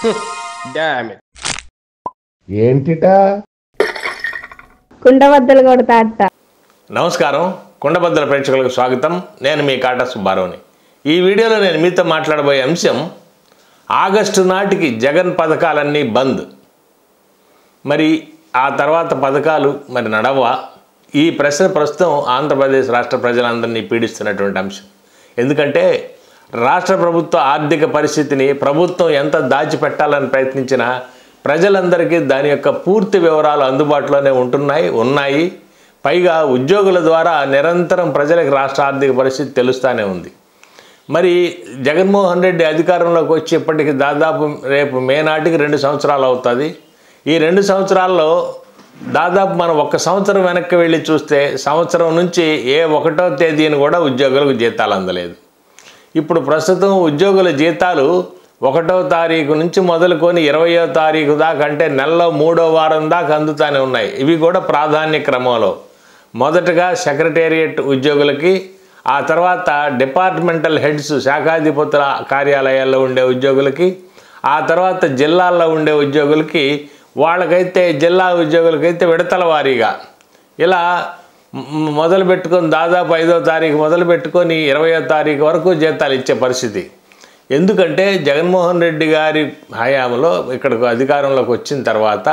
dam ఏంటిటా కుండబద్దలు కొడతా అత్త నమస్కారం కుండబద్దల ప్రేక్షకులకు స్వాగతం నేను మీ కాటా సుబ్బారావుని ఈ వీడియోలో నేను మీతో మాట్లాడబోయే అంశం ఆగస్టు నాటికి జగన్ పథకాలన్నీ బంద్ మరి ఆ తర్వాత పథకాలు మరి నడవా ఈ ప్రశ్న ప్రస్తుతం ఆంధ్రప్రదేశ్ రాష్ట్ర ప్రజలందరినీ పీడిస్తున్నటువంటి అంశం ఎందుకంటే రాష్ట్ర ప్రభుత్వ ఆర్థిక పరిస్థితిని ప్రభుత్వం ఎంత దాచిపెట్టాలని ప్రయత్నించినా ప్రజలందరికీ దాని యొక్క పూర్తి వివరాలు అందుబాటులోనే ఉంటున్నాయి ఉన్నాయి పైగా ఉద్యోగుల ద్వారా నిరంతరం ప్రజలకు రాష్ట్ర ఆర్థిక పరిస్థితి తెలుస్తూనే ఉంది మరి జగన్మోహన్ రెడ్డి అధికారంలోకి వచ్చి ఇప్పటికి దాదాపు రేపు మే నాటికి రెండు సంవత్సరాలు అవుతుంది ఈ రెండు సంవత్సరాల్లో దాదాపు మనం ఒక్క సంవత్సరం వెనక్కి వెళ్ళి చూస్తే సంవత్సరం నుంచి ఏ ఒకటో తేదీని కూడా ఉద్యోగులకు జీతాలు అందలేదు ఇప్పుడు ప్రస్తుతం ఉద్యోగుల జీతాలు ఒకటో తారీఖు నుంచి మొదలుకొని ఇరవయో తారీఖు దాకా అంటే నెలలో మూడో వారం దాకా అందుతానే ఉన్నాయి ఇవి కూడా ప్రాధాన్య క్రమంలో మొదటగా సెక్రటేరియట్ ఉద్యోగులకి ఆ తర్వాత డిపార్ట్మెంటల్ హెడ్స్ శాఖాధిపతుల కార్యాలయాల్లో ఉండే ఉద్యోగులకి ఆ తర్వాత జిల్లాల్లో ఉండే ఉద్యోగులకి వాళ్ళకైతే జిల్లా ఉద్యోగులకైతే విడతల వారీగా ఇలా మ్- మొదలు పెట్టుకొని దాదాపు ఐదో తారీఖు మొదలు పెట్టుకొని ఇరవయో తారీఖు వరకు జీతాలు ఇచ్చే పరిస్థితి ఎందుకంటే జగన్మోహన్ రెడ్డి గారి హయాంలో ఇక్కడికి అధికారంలోకి వచ్చిన తర్వాత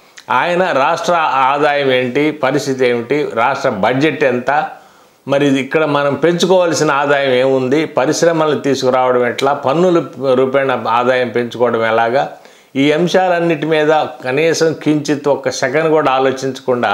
ఆయన రాష్ట్ర ఆదాయం ఏంటి పరిస్థితి ఏమిటి రాష్ట్ర బడ్జెట్ ఎంత మరి ఇది ఇక్కడ మనం పెంచుకోవాల్సిన ఆదాయం ఏముంది పరిశ్రమలు తీసుకురావడం ఎట్లా పన్నుల రూపేణ ఆదాయం పెంచుకోవడం ఎలాగా ఈ అంశాలన్నిటి మీద కనీసం కించిత్ ఒక్క సెకండ్ కూడా ఆలోచించకుండా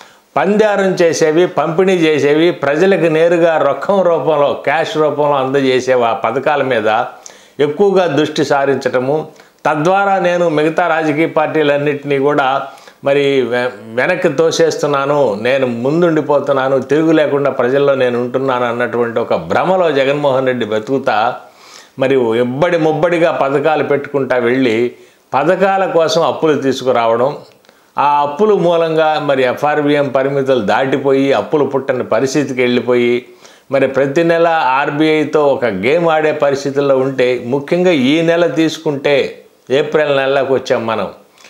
పందారం చేసేవి పంపిణీ చేసేవి ప్రజలకు నేరుగా రొక్కం రూపంలో క్యాష్ రూపంలో అందజేసేవి ఆ పథకాల మీద ఎక్కువగా దృష్టి సారించటము తద్వారా నేను మిగతా రాజకీయ పార్టీలన్నింటినీ కూడా మరి వె- వెనక్కి తోసేస్తున్నాను నేను ముందుండిపోతున్నాను తిరుగు లేకుండా ప్రజల్లో నేను ఉంటున్నాను అన్నటువంటి ఒక భ్రమలో జగన్మోహన్ రెడ్డి బతుకుతా మరి ఎబ్బడి ముబ్బడిగా పథకాలు పెట్టుకుంటా వెళ్ళి పథకాల కోసం అప్పులు తీసుకురావడం ఆ అప్పుల మూలంగా మరి ఎఫ్ఆర్బిఎం పరిమితులు దాటిపోయి అప్పులు పుట్టని పరిస్థితికి వెళ్ళిపోయి మరి ప్రతి నెల ఆర్బీఐతో ఒక గేమ్ ఆడే పరిస్థితుల్లో ఉంటే ముఖ్యంగా ఈ నెల తీసుకుంటే ఏప్రిల్ నెలలోకి వచ్చాం మనం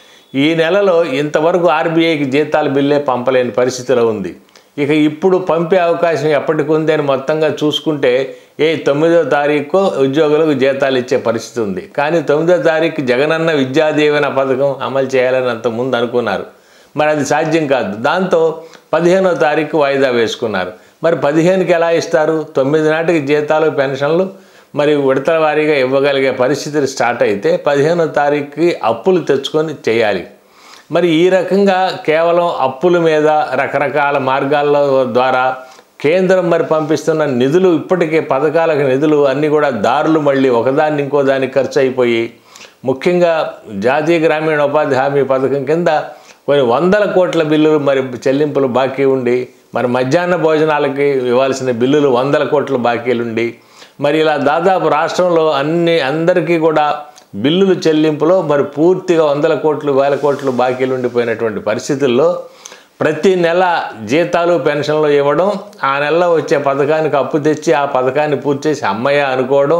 ఈ నెలలో ఇంతవరకు ఆర్బీఐకి జీతాల బిల్లే పంపలేని పరిస్థితిలో ఉంది ఇక ఇప్పుడు పంపే అవకాశం ఎప్పటికి ఉంది అని మొత్తంగా చూసుకుంటే ఏ తొమ్మిదో తారీఖు ఉద్యోగులకు జీతాలు ఇచ్చే పరిస్థితి ఉంది కానీ తొమ్మిదో తారీఖు జగనన్న విద్యా దీవెన పథకం అమలు చేయాలని అంత ముందు అనుకున్నారు మరి అది సాధ్యం కాదు దాంతో పదిహేనో తారీఖు వాయిదా వేసుకున్నారు మరి పదిహేనుకి ఎలా ఇస్తారు తొమ్మిది నాటికి జీతాలు పెన్షన్లు మరి విడతల వారీగా ఇవ్వగలిగే పరిస్థితులు స్టార్ట్ అయితే పదిహేనో తారీఖుకి అప్పులు తెచ్చుకొని చేయాలి మరి ఈ రకంగా కేవలం అప్పుల మీద రకరకాల మార్గాల ద్వారా కేంద్రం మరి పంపిస్తున్న నిధులు ఇప్పటికే పథకాలకు నిధులు అన్నీ కూడా దారులు మళ్ళీ ఒకదాన్ని ఇంకో దానికి ఖర్చు అయిపోయి ముఖ్యంగా జాతీయ గ్రామీణ ఉపాధి హామీ పథకం కింద కొన్ని వందల కోట్ల బిల్లులు మరి చెల్లింపులు బాకీ ఉండి మరి మధ్యాహ్న భోజనాలకి ఇవ్వాల్సిన బిల్లులు వందల కోట్ల బాకీలుండి మరి ఇలా దాదాపు రాష్ట్రంలో అన్ని అందరికీ కూడా బిల్లులు చెల్లింపులో మరి పూర్తిగా వందల కోట్లు వేల కోట్లు బాకీలు ఉండిపోయినటువంటి పరిస్థితుల్లో ప్రతి నెల జీతాలు పెన్షన్లు ఇవ్వడం ఆ నెలలో వచ్చే పథకానికి అప్పు తెచ్చి ఆ పథకాన్ని పూర్తి చేసి అమ్మయ్య అనుకోవడం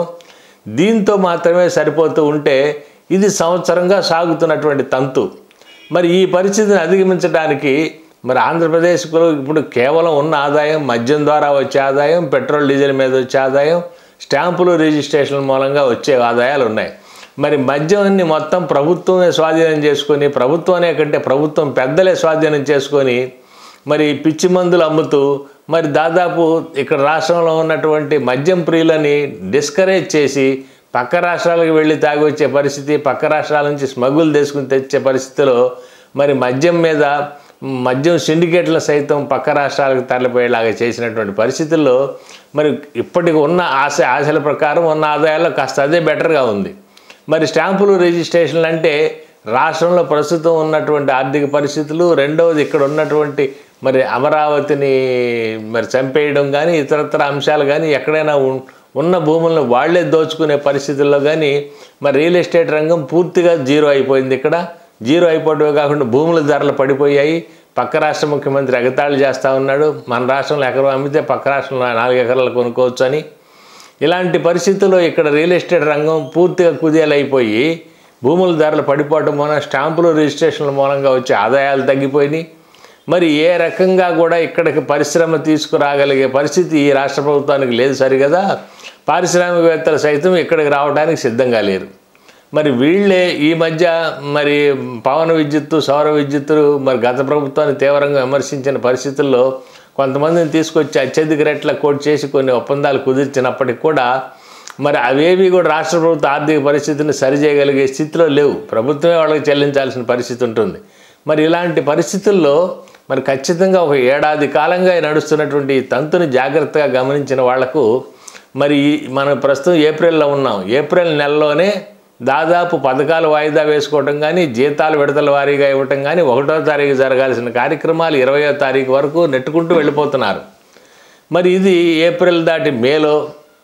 దీంతో మాత్రమే సరిపోతూ ఉంటే ఇది సంవత్సరంగా సాగుతున్నటువంటి తంతు మరి ఈ పరిస్థితిని అధిగమించడానికి మరి ఆంధ్రప్రదేశ్కు ఇప్పుడు కేవలం ఉన్న ఆదాయం మద్యం ద్వారా వచ్చే ఆదాయం పెట్రోల్ డీజిల్ మీద వచ్చే ఆదాయం స్టాంపులు రిజిస్ట్రేషన్ మూలంగా వచ్చే ఆదాయాలు ఉన్నాయి మరి మద్యాన్ని మొత్తం ప్రభుత్వమే స్వాధీనం చేసుకొని ప్రభుత్వమే కంటే ప్రభుత్వం పెద్దలే స్వాధీనం చేసుకొని మరి పిచ్చి మందులు అమ్ముతూ మరి దాదాపు ఇక్కడ రాష్ట్రంలో ఉన్నటువంటి మద్యం ప్రియులని డిస్కరేజ్ చేసి పక్క రాష్ట్రాలకు వెళ్ళి తాగి వచ్చే పరిస్థితి పక్క రాష్ట్రాల నుంచి స్మగుల్ తీసుకుని తెచ్చే పరిస్థితిలో మరి మద్యం మీద మద్యం సిండికేట్ల సైతం పక్క రాష్ట్రాలకు తరలిపోయేలాగా చేసినటువంటి పరిస్థితుల్లో మరి ఇప్పటికి ఉన్న ఆశ ఆశల ప్రకారం ఉన్న ఆదాయాల్లో కాస్త అదే బెటర్గా ఉంది మరి స్టాంపులు రిజిస్ట్రేషన్లు అంటే రాష్ట్రంలో ప్రస్తుతం ఉన్నటువంటి ఆర్థిక పరిస్థితులు రెండవది ఇక్కడ ఉన్నటువంటి మరి అమరావతిని మరి చంపేయడం కానీ ఇతరత్ర అంశాలు కానీ ఎక్కడైనా ఉన్- ఉన్న భూములను వాళ్ళే దోచుకునే పరిస్థితుల్లో కానీ మరి రియల్ ఎస్టేట్ రంగం పూర్తిగా జీరో అయిపోయింది ఇక్కడ జీరో అయిపోవడమే కాకుండా భూముల ధరలు పడిపోయాయి పక్క రాష్ట్ర ముఖ్యమంత్రి ఎగతాళి చేస్తూ ఉన్నాడు మన రాష్ట్రంలో ఎకరం అమ్మితే పక్క రాష్ట్రంలో నాలుగు ఎకరాలు కొనుక్కోవచ్చు అని ఇలాంటి పరిస్థితుల్లో ఇక్కడ రియల్ ఎస్టేట్ రంగం పూర్తిగా కుదేలైపోయి భూముల ధరలు పడిపోవటం మూలన స్టాంపులు రిజిస్ట్రేషన్ల మూలంగా వచ్చే ఆదాయాలు తగ్గిపోయినాయి మరి ఏ రకంగా కూడా ఇక్కడికి పరిశ్రమ తీసుకురాగలిగే పరిస్థితి ఈ రాష్ట్ర ప్రభుత్వానికి లేదు సరిగదా పారిశ్రామికవేత్తలు సైతం ఇక్కడికి రావడానికి సిద్ధంగా లేరు మరి వీళ్ళే ఈ మధ్య మరి పవన విద్యుత్తు సౌర విద్యుత్తు మరి గత ప్రభుత్వాన్ని తీవ్రంగా విమర్శించిన పరిస్థితుల్లో కొంతమందిని తీసుకొచ్చి అత్యధిక రేట్ల కోట్ చేసి కొన్ని ఒప్పందాలు కుదిర్చినప్పటికి కూడా మరి అవేవి కూడా రాష్ట్ర ప్రభుత్వ ఆర్థిక పరిస్థితిని సరిచేయగలిగే స్థితిలో లేవు ప్రభుత్వమే వాళ్ళకి చెల్లించాల్సిన పరిస్థితి ఉంటుంది మరి ఇలాంటి పరిస్థితుల్లో మరి ఖచ్చితంగా ఒక ఏడాది కాలంగా నడుస్తున్నటువంటి ఈ తంతుని జాగ్రత్తగా గమనించిన వాళ్లకు మరి ఈ- మనం ప్రస్తుతం ఏప్రిల్లో ఉన్నాం ఏప్రిల్ నెలలోనే దాదాపు పథకాలు వాయిదా వేసుకోవటం కానీ జీతాలు విడతల వారీగా ఇవ్వటం కానీ ఒకటో తారీఖు జరగాల్సిన కార్యక్రమాలు ఇరవయో తారీఖు వరకు నెట్టుకుంటూ వెళ్ళిపోతున్నారు మరి ఇది ఏప్రిల్ దాటి మేలో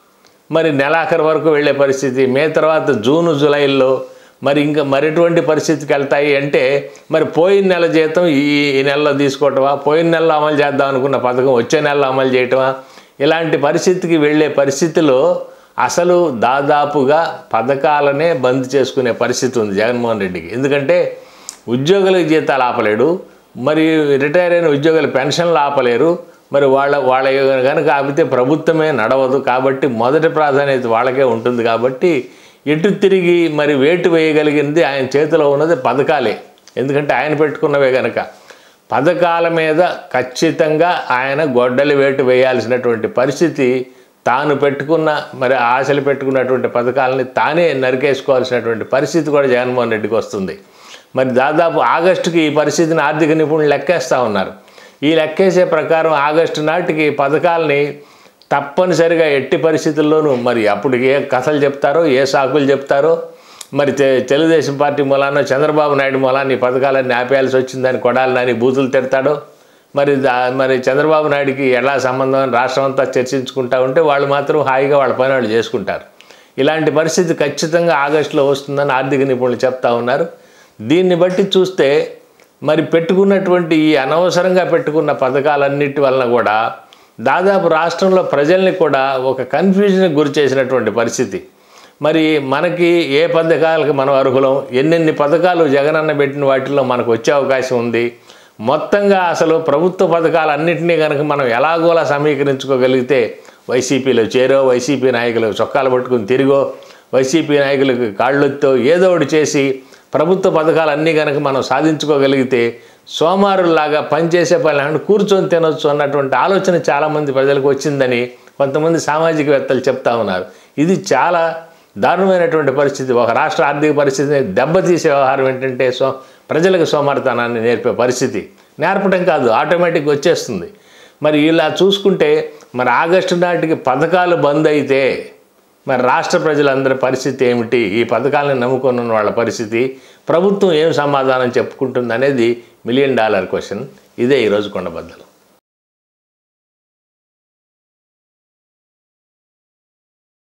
మరి నెలాఖరు వరకు వెళ్ళే పరిస్థితి మే తర్వాత జూను జూలైలో మరి ఇంకా మరిటువంటి పరిస్థితికి వెళ్తాయి అంటే మరి పోయిన నెల జీతం ఈ ఈ నెలలో తీసుకోవటమా పోయిన నెలలో అమలు చేద్దాం అనుకున్న పథకం వచ్చే నెలలో అమలు చేయటమా ఇలాంటి పరిస్థితికి వెళ్ళే పరిస్థితిలో అసలు దాదాపుగా పథకాలనే బంద్ చేసుకునే పరిస్థితి ఉంది జగన్మోహన్ రెడ్డికి ఎందుకంటే ఉద్యోగులకు జీతాలు ఆపలేడు మరి రిటైర్ అయిన ఉద్యోగుల పెన్షన్లు ఆపలేరు మరి వాళ్ళ వాళ్ళ కనుక ఆపితే ప్రభుత్వమే నడవదు కాబట్టి మొదటి ప్రాధాన్యత వాళ్ళకే ఉంటుంది కాబట్టి ఎటు తిరిగి మరి వేటు వేయగలిగింది ఆయన చేతిలో ఉన్నది పథకాలే ఎందుకంటే ఆయన పెట్టుకున్నవే కనుక పథకాల మీద ఖచ్చితంగా ఆయన గొడ్డలి వేటు వేయాల్సినటువంటి పరిస్థితి తాను పెట్టుకున్న మరి ఆశలు పెట్టుకున్నటువంటి పథకాలని తానే నరికేసుకోవాల్సినటువంటి పరిస్థితి కూడా జగన్మోహన్ రెడ్డికి వస్తుంది మరి దాదాపు ఆగస్టుకి ఈ పరిస్థితిని ఆర్థిక నిపుణులు లెక్కేస్తూ ఉన్నారు ఈ లెక్కేసే ప్రకారం ఆగస్టు నాటికి పథకాలని తప్పనిసరిగా ఎట్టి పరిస్థితుల్లోనూ మరి అప్పుడు ఏ కథలు చెప్తారో ఏ సాకులు చెప్తారో మరి తె- తెలుగుదేశం పార్టీ మూలాన చంద్రబాబు నాయుడు మూలాన్ని ఈ పథకాలన్నీ ఆపేయాల్సి వచ్చిందని కొడాలి నాని బూతులు తిడతాడో మరి దా- మరి చంద్రబాబు నాయుడికి ఎలా సంబంధం అని రాష్ట్రం అంతా చర్చించుకుంటా ఉంటే వాళ్ళు మాత్రం హాయిగా వాళ్ళ పని వాళ్ళు చేసుకుంటారు ఇలాంటి పరిస్థితి ఖచ్చితంగా ఆగస్టులో వస్తుందని ఆర్థిక నిపుణులు చెప్తా ఉన్నారు దీన్ని బట్టి చూస్తే మరి పెట్టుకున్నటువంటి ఈ అనవసరంగా పెట్టుకున్న పథకాలన్నిటి వలన కూడా దాదాపు రాష్ట్రంలో ప్రజల్ని కూడా ఒక కన్ఫ్యూజన్కి గురి చేసినటువంటి పరిస్థితి మరి మనకి ఏ పథకాలకు మనం అర్హులం ఎన్నెన్ని పథకాలు జగనన్న పెట్టిన వాటిల్లో మనకు వచ్చే అవకాశం ఉంది మొత్తంగా అసలు ప్రభుత్వ పథకాలన్నింటినీ కనుక మనం ఎలాగోలా సమీకరించుకోగలిగితే వైసీపీలో చేరో వైసీపీ నాయకులు చొక్కాలు పట్టుకుని తిరిగో వైసీపీ నాయకులకు కాళ్ళొత్తో ఏదో ఒకటి చేసి ప్రభుత్వ పథకాలన్నీ కనుక మనం సాధించుకోగలిగితే సోమారులాగా పనిచేసే పని అంటే కూర్చొని తినొచ్చు అన్నటువంటి ఆలోచన చాలామంది ప్రజలకు వచ్చిందని కొంతమంది సామాజికవేత్తలు చెప్తా ఉన్నారు ఇది చాలా దారుణమైనటువంటి పరిస్థితి ఒక రాష్ట్ర ఆర్థిక పరిస్థితిని దెబ్బతీసే వ్యవహారం ఏంటంటే సో ప్రజలకు సోమరితనాన్ని నేర్పే పరిస్థితి నేర్పడం కాదు ఆటోమేటిక్గా వచ్చేస్తుంది మరి ఇలా చూసుకుంటే మరి ఆగస్టు నాటికి పథకాలు బంద్ అయితే మరి రాష్ట్ర ప్రజలందరి పరిస్థితి ఏమిటి ఈ పథకాలను నమ్ముకొని ఉన్న వాళ్ళ పరిస్థితి ప్రభుత్వం ఏం సమాధానం చెప్పుకుంటుంది అనేది మిలియన్ డాలర్ క్వశ్చన్ ఇదే ఈరోజు కొండబద్దలు